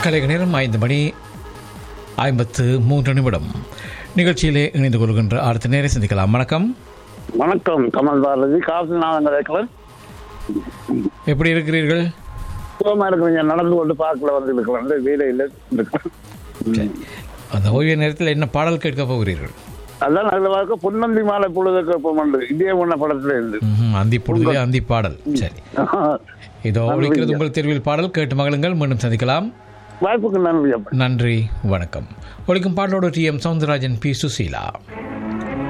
கலைக நேரம் ஐந்து மணி ஐம்பத்து மூன்று நிமிடம் நிகழ்ச்சியிலே இணைந்து கொள்கின்ற அடுத்த நேரை சந்திக்கலாம் வணக்கம் வணக்கம் கமல் பாரதி காசுநாதன் கதைக்கலன் எப்படி இருக்கிறீர்கள் சுகமா இருக்கிறீங்க நடந்து கொண்டு பார்க்கல வந்து இருக்கலாம் வீடையில் இருக்கலாம் சரி. அந்த ஓய்வு நேரத்தில் என்ன பாடல் கேட்க போகிறீர்கள் அதான் நல்ல வாழ்க்கை பொன்னந்தி மாலை பொழுது கேட்போம் இந்திய முன்ன படத்துல இருந்து ம்ஹும், அந்தி பொழுதே அந்தி பாடல் சரி இதோ ஒழிக்கிறது உங்கள் தெருவில் பாடல் கேட்டு மகளுங்கள் மீண்டும் சந்திக்கலாம் வாய்ப்புக்கு நன்றி அப்ப நன்றி வணக்கம் ஒழிக்கும் பாடலோடு T M Soundararajan P Susheela